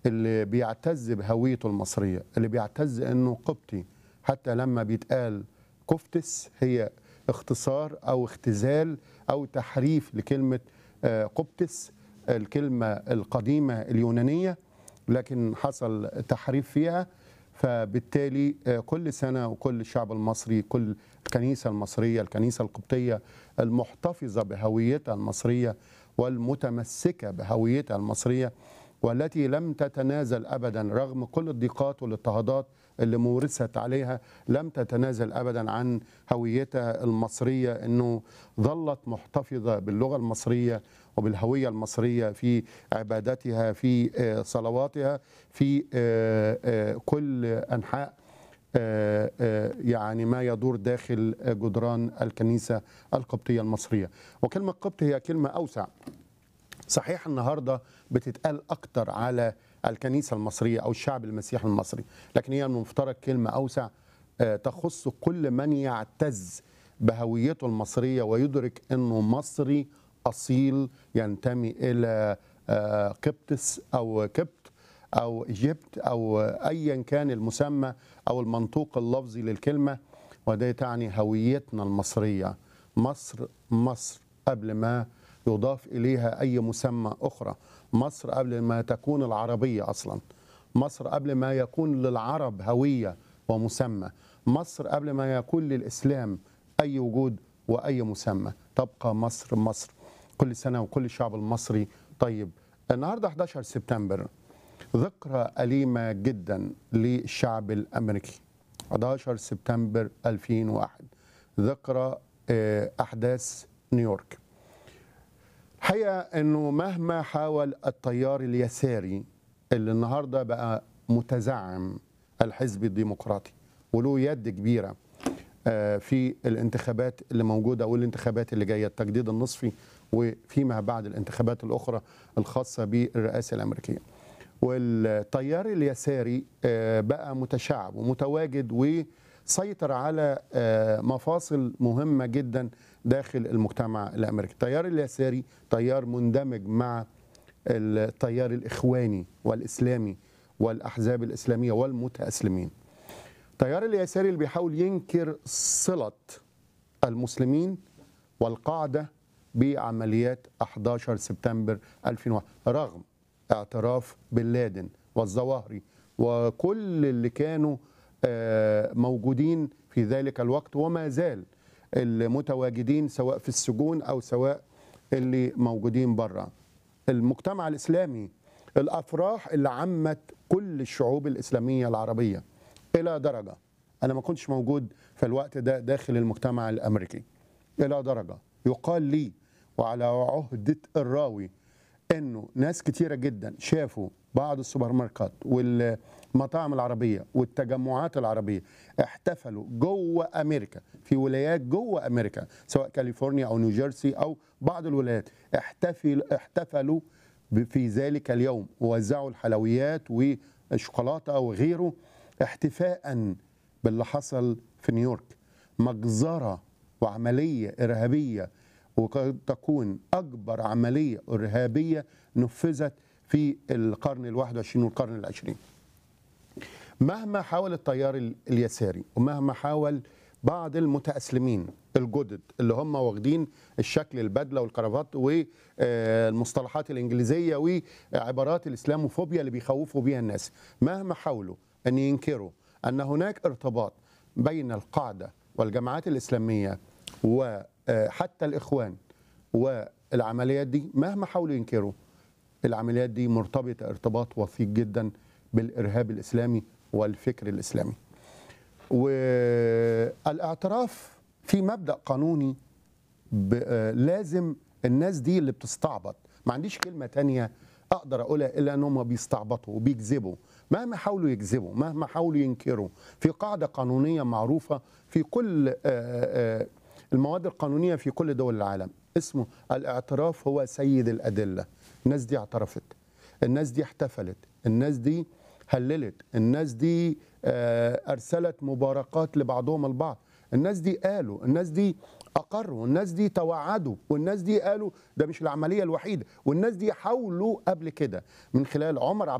اللي بيعتز بهويته المصرية اللي بيعتز انه قبطي حتى لما بيتقال كفتس هي اختصار او اختزال او تحريف لكلمة آه، قبطس الكلمة القديمة اليونانية لكن حصل تحريف فيها فبالتالي آه، كل سنة وكل الشعب المصري كل الكنيسة المصرية الكنيسة القبطية المحتفظة بهويتها المصرية والمتمسكة بهويتها المصرية والتي لم تتنازل ابدا رغم كل الضيقات والاضطهادات اللي مورست عليها لم تتنازل ابدا عن هويتها المصريه انه ظلت محتفظه باللغه المصريه وبالهويه المصريه في عبادتها في آه، صلواتها في آه، آه، كل انحاء آه، آه، يعني ما يدور داخل جدران الكنيسه القبطيه المصريه وكلمه قبط هي كلمه اوسع صحيح النهارده بتتقال اكتر على الكنيسه المصريه او الشعب المسيحي المصري لكن هي المفترض كلمه اوسع آه، تخص كل من يعتز بهويته المصريه ويدرك انه مصري اصيل ينتمي الى آه، قبطس او قبط او ايجيبت او ايا كان المسمى او المنطوق اللفظي للكلمه وده تعني هويتنا المصريه مصر مصر قبل ما يضاف اليها اي مسمى اخرى مصر قبل ما تكون العربيه اصلا مصر قبل ما يكون للعرب هويه ومسمى مصر قبل ما يكون للاسلام اي وجود واي مسمى تبقى مصر مصر كل سنه وكل الشعب المصري طيب النهارده 11 سبتمبر ذكرى أليمة جدا للشعب الأمريكي 11 سبتمبر 2001 ذكرى آه، أحداث نيويورك الحقيقة أنه مهما حاول التيار اليساري اللي النهاردة بقى متزعم الحزب الديمقراطي وله يد كبيرة آه، في الانتخابات اللي موجودة والانتخابات اللي جاية التجديد النصفي وفيما بعد الانتخابات الأخرى الخاصة بالرئاسة الأمريكية والتيار اليساري آه، بقى متشعب ومتواجد وسيطر على آه، مفاصل مهمة جدا داخل المجتمع الأمريكي التيار اليساري تيار مندمج مع التيار الإخواني والإسلامي والأحزاب الإسلامية والمتأسلمين التيار اليساري اللي بيحاول ينكر صلة المسلمين والقاعدة بعمليات 11 سبتمبر 2001 رغم اعتراف بن لادن والظواهري وكل اللي كانوا آه، موجودين في ذلك الوقت وما زال المتواجدين سواء في السجون او سواء اللي موجودين بره المجتمع الاسلامي الافراح اللي عمت كل الشعوب الاسلاميه العربيه الى درجه انا ما كنتش موجود في الوقت ده داخل المجتمع الامريكي الى درجه يقال لي وعلى عهده الراوي انه ناس كتيره جدا شافوا بعض السوبر ماركت والمطاعم العربيه والتجمعات العربيه احتفلوا جوه امريكا في ولايات جوه امريكا سواء كاليفورنيا او نيوجيرسي او بعض الولايات احتفل احتفلوا ب- في ذلك اليوم ووزعوا الحلويات والشوكولاته وغيره احتفاء باللي حصل في نيويورك مجزره وعمليه ارهابيه وقد تكون أكبر عملية إرهابية نفذت في القرن الواحد والعشرين والقرن العشرين مهما حاول التيار ال- اليساري ومهما حاول بعض المتأسلمين الجدد اللي هم واخدين الشكل البدلة والكرافات والمصطلحات الإنجليزية وعبارات الإسلاموفوبيا اللي بيخوفوا بيها الناس مهما حاولوا أن ينكروا أن هناك ارتباط بين القاعدة والجماعات الإسلامية وحتى الإخوان والعمليات دي مهما حاولوا ينكروا العمليات دي مرتبطة ارتباط وثيق جدا بالإرهاب الإسلامي والفكر الإسلامي والاعتراف في مبدأ قانوني ب- آه، لازم الناس دي اللي بتستعبط ما عنديش كلمة تانية أقدر أقولها إلا أنهم بيستعبطوا وبيكذبوا مهما حاولوا يكذبوا مهما حاولوا ينكروا في قاعدة قانونية معروفة في كل آه، آه، المواد القانونية في كل دول العالم اسمه الاعتراف هو سيد الأدلة الناس دي اعترفت الناس دي احتفلت الناس دي هللت الناس دي آه، أرسلت مباركات لبعضهم البعض الناس دي قالوا الناس دي أقروا الناس دي توعدوا والناس دي قالوا ده مش العملية الوحيدة والناس دي حاولوا قبل كده من خلال عمر عبد